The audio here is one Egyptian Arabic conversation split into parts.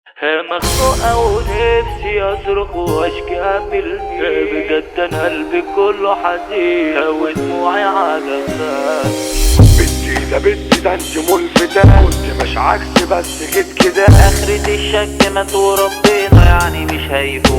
مخنوقة ونفسي أصرخ وأشكي بالمية بجد أنا قلبي كله حزين ودموعي على خد بنتي ده بنتي ده انت ملفتة كنت مش عكس بس جيت كده آخرة الشك مات وربنا يعني مش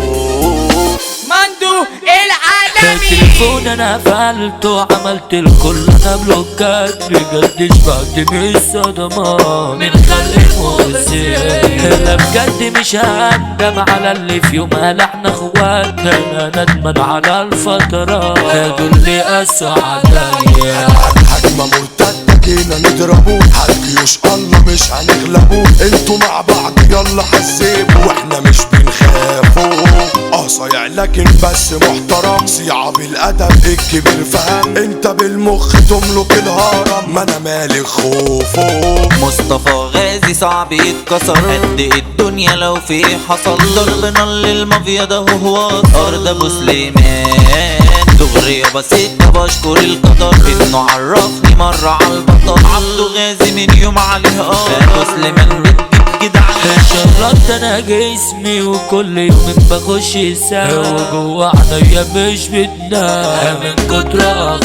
هيفوت مندو العالمي التليفون انا قفلته عملت الكل انا بلوكات بجد شبعت من الصدمات من خلق مؤذية لا بجد مش هندم على اللي في يوم احنا اخوات انا ندمان على الفترات دول اللي قاسوا عليا هجمة مرتدة جينا نضربوه هالجيوش الله مش هنغلبوه انتوا مع بعض يلا حسيبوا واحنا مش بنخافوا اه صايع لكن بس محترم صياعة بالادب الكبير فهم انت بالمخ تملك الهرم ما انا مالي خوفه مصطفى غازي صعب يتكسر قد الدنيا لو في حصل ضربنا للمافيا ده هو ارض ابو سليمان دغري بسيط بشكر القدر انه عرفني مرة على البطل عبده غازي من يوم عليه اه ابو سليمان بتجيب جدعان شرطت انا جسمي وكل يوم بخش ساعة وجوه عينيا مش بتنام من كتر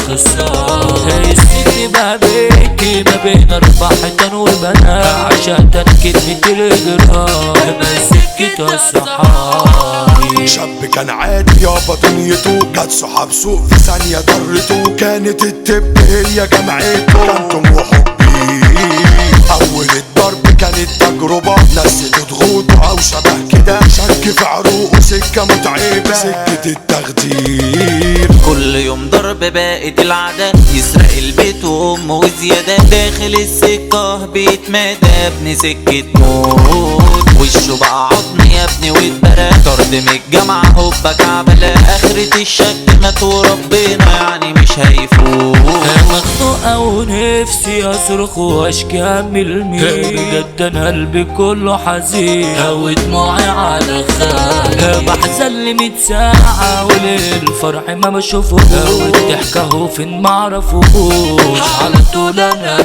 اخصام السن بقى بيكي ما بين اربع حيطان وبنات عشان كلمة الاجرام مسكت الصحابي شاب كان عادي يابا دنيته جت صحاب سوق في ثانية ضرته كانت التب هي جمعته كان طموحه كبير أول الضرب كانت تجربة نسيت ضغوطه أو شبه كده شك في عروقه سكة متعبة سكة التخدير كل يوم ضرب بقت العادة يسرق البيت وامه وزيادة داخل السكة بيتمادى ابن سكة موت وشه بقى عظم يا ابني واتبرى طرد من الجامعة هوبا كعبلة اخرة الشك مات وربنا يعني مش هيفوت مخنوقة ونفسي اصرخ واشكي من المين بجد انا قلبي كله حزين ودموعي على خد بحزن لي ميت ساعة وللفرح ما بشوفه والضحكة هو فين معرفوش على طول انا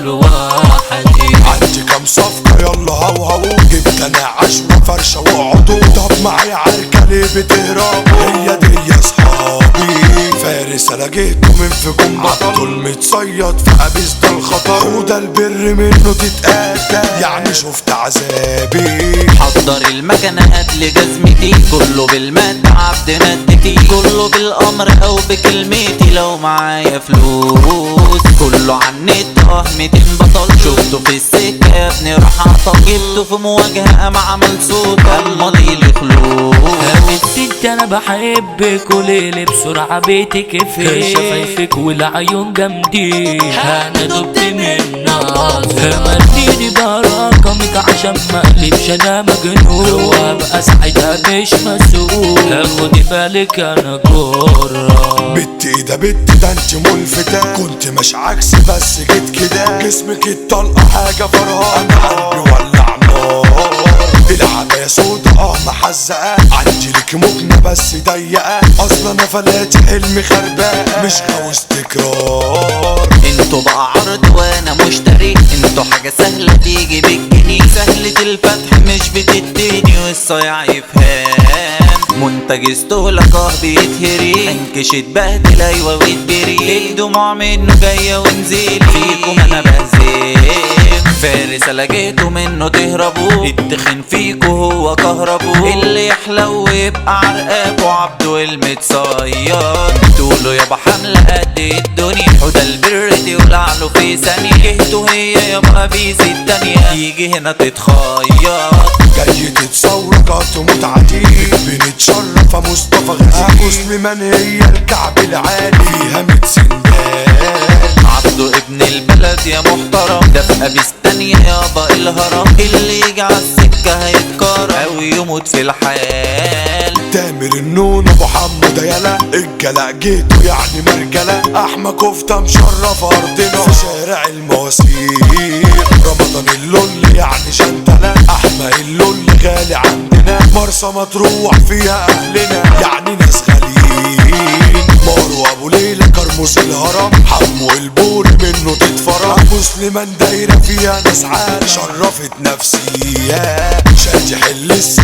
لوحدي عندي كام صفقة يلا هو هو جبت انا عشرة فرشة واقعدوا طب معايا عركة ليه بتهربوا هي دي يا صحابي فارس انا جيته من في جنب دول متصيد في قبيس ده الخطر وده البر منه تتقاتل يعني شفت عذابي حضر المكنة هات لي جزمتي كله بالمادة عبد ندتي كله بالامر او بكلمتي لو معايا فلوس كله عن النت اه 200 بطل شفته في السكة يا ابني راح اعطل جبته في مواجهة قام عمل صوت قام لي خلوص انت انا بحبك وليلي بسرعة بيتك في شفايفك والعيون جامدين انا دبت من ناس مديني برقمك عشان ما اقلبش انا مجنون وابقى سعيدة مش مسؤول خدي بالك انا جرة بنتي ده بنتي ده انت ملفتة كنت مش عكس بس جيت كده جسمك الطلقة حاجة فرهانة قلبي ولع نار العباية سودا اه محزقة عندي لك مكنة بس ضيقة اصلا انا فلاتي حلمي خرباء مش عاوز تكرار انتوا بقى عرض وانا مشتري انتوا حاجة سهلة تيجي بالجنيه سهلة الفتح مش بتديني والصياع يفهم منتج استهلك اه بيتهري انكش اتبهدل ايوه واتبري الدموع منه جاية ونزيل فيكم انا بهزم فارس لقيته منه تهربوا التخن فيكو هو كهربو اللي يحلو ويبقى عرقاب وعبده المتصيد تقولوا يابا حملة قد الدنيا حدا البر تولع له في ثانية جهته هي يابا بيس التانية يجي هنا تتخيط جاي تتصور تموت عتيق بنتشرف يا مصطفى غزي مسلمان هي الكعب العالي فيها ميت سندال عبده ابن البلد يا محترم ده في ابيس تانية يابا الهرم اللي يجي على السكة هيتكرم او يموت في الحال تامر النون ابو حمو ديالة الجلا جيته يعني مرجلة احمى كفتة مشرف ارضنا في شارع المواسير رمضان اللول يعني شندلة احمى اللول غالي عندنا مرسى مطروح فيها اهلنا يعني ناس غاليين مارو ابو ليلى كرموس الهرم حمو البور منه تتفرج مسلمان دايرة فيها ناس عالي شرفت نفسيها شادي حل السنة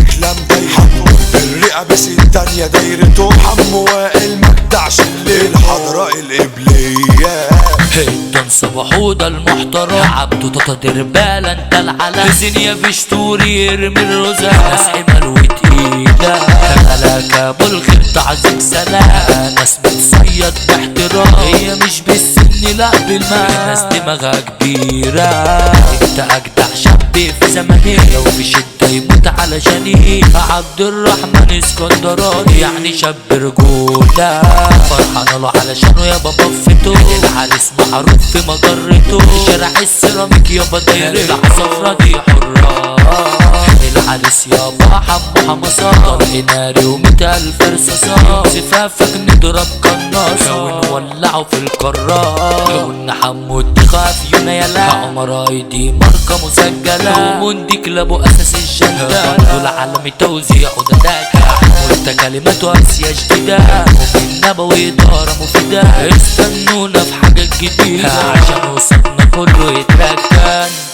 التانية دايرته حمو وائل مجدع شليل الحضراء القبلية هيدن صبحودة المحترم عبده تطا دربالة انت العلم زينيا فيشتوري يرمي الرزق ناس حمل وتقيلة ملاك ابو الخير تعظيم سلام ناس بتصيد باحترام هي مش بالسن لا بالمال الناس دماغها كبيرة انت اجدع شاب في زمني لو في شدة يموت علشاني عبد الرحمن اسكندراني يعني شاب رجولة فرحان له علشانه يابا بفته العريس معروف في مجرته شارع السيراميك يابا داير العصفرة دي حرة العريس يابا حمو حمصة ناري ومئة ألف رصاصة زفافك نضرب قناصة ونولعه في الكرة ونحمو التخاف يونا يلا عمر ايدي ماركة مسجلة ومندي كلابه اساس الجنة دول عالمي توزيع ودداك قلت كلماته اسيا جديدة ومن نبوي إدارة مفيدة استنونا في حاجات جديدة عشان وصلنا كله يتركن